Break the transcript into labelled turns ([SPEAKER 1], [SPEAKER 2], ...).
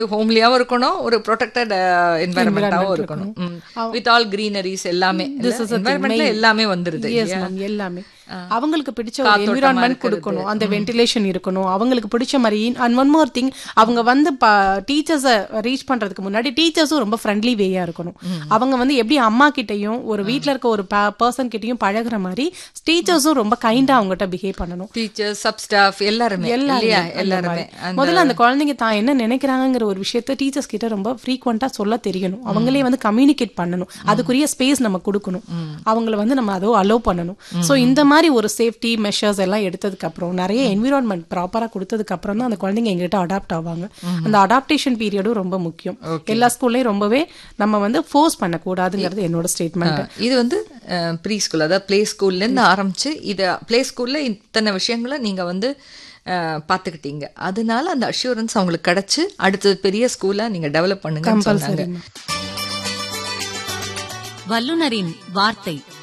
[SPEAKER 1] ஹோம்லியாவும் இருக்கணும் ஒரு ப்ரொடெக்டட் என்வாயர்மெண்டாவும் இருக்கணும் வித் ஆல் கிரீனரிஸ் எல்லாமே என்வாயர்மெண்ட்ல எல்லாமே வந்துருது
[SPEAKER 2] எஸ் மேம் எல்லாமே அவங்களுக்கு பிடிச்ச ஒரு என்விரான்மெண்ட் கொடுக்கணும் அந்த வென்டிலேஷன் இருக்கணும் அவங்களுக்கு பிடிச்ச மாதிரி அண்ட் ஒன் மோர் திங் அவங்க வந்து டீச்சர்ஸை ரீச் பண்றதுக்கு முன்னாடி டீச்சர்ஸும் ரொம்ப ஃப்ரெண்ட்லி வேயா இருக்கணும் அவங்க வந்து எப்படி அம்மா கிட்டயும் ஒரு வீட்ல இருக்க ஒரு பர்சன் கிட்டயும் பழகுற மாதிரி டீச்சர்ஸும் ரொம்ப கைண்டா அவங்ககிட்ட பிஹேவ் பண்ணணும்
[SPEAKER 1] டீச்சர்ஸ் சப் ஸ்டாஃப் எல்லாருமே இல்லையா எல்லாருமே
[SPEAKER 2] முதல்ல அந்த குழந்தைங்க தான் என்ன நினைக்கிறாங்கிற ஒரு விஷயத்த டீச்சர்ஸ் கிட்ட ரொம்ப ஃப்ரீக்வெண்டா சொல்ல தெரியணும் அவங்களே வந்து கம்யூனிகேட் பண்ணணும் அதுக்குரிய ஸ்பேஸ் நம்ம கொடுக்கணும் அவங்கள வந்து நம்ம அதோ அலோவ் பண்ணணும் சோ இந்த மாதிரி ஒரு சேஃப்டி மெஷர்ஸ் எல்லாம் எடுத்ததுக்கு அப்புறம் நிறைய என்விரான்மெண்ட் ப்ராப்பரா கொடுத்ததுக்கு அப்புறம் தான் அந்த குழந்தைங்க எங்ககிட்ட அடாப்ட் ஆவாங்க அந்த அடாப்டேஷன் பீரியடும் ரொம்ப முக்கியம் எல்லா ஸ்கூல்லையும் ரொம்பவே நம்ம வந்து ஃபோர்ஸ் பண்ணக்கூடாதுங்கிறது என்னோட ஸ்டேட்மெண்ட்
[SPEAKER 1] இது வந்து ப்ரீ ஸ்கூல் அதாவது ப்ளே ஸ்கூல்ல இருந்து ஆரம்பிச்சு இத ப்ளே ஸ்கூல்ல இத்தனை விஷயங்களை நீங்க வந்து பார்த்துக்கிட்டீங்க அதனால அந்த அஷூரன்ஸ் அவங்களுக்கு கிடைச்சு அடுத்தது பெரிய ஸ்கூலா நீங்க டெவலப் பண்ணுங்க சொன்னாங்க
[SPEAKER 3] வல்லுனரின் வார்த்தை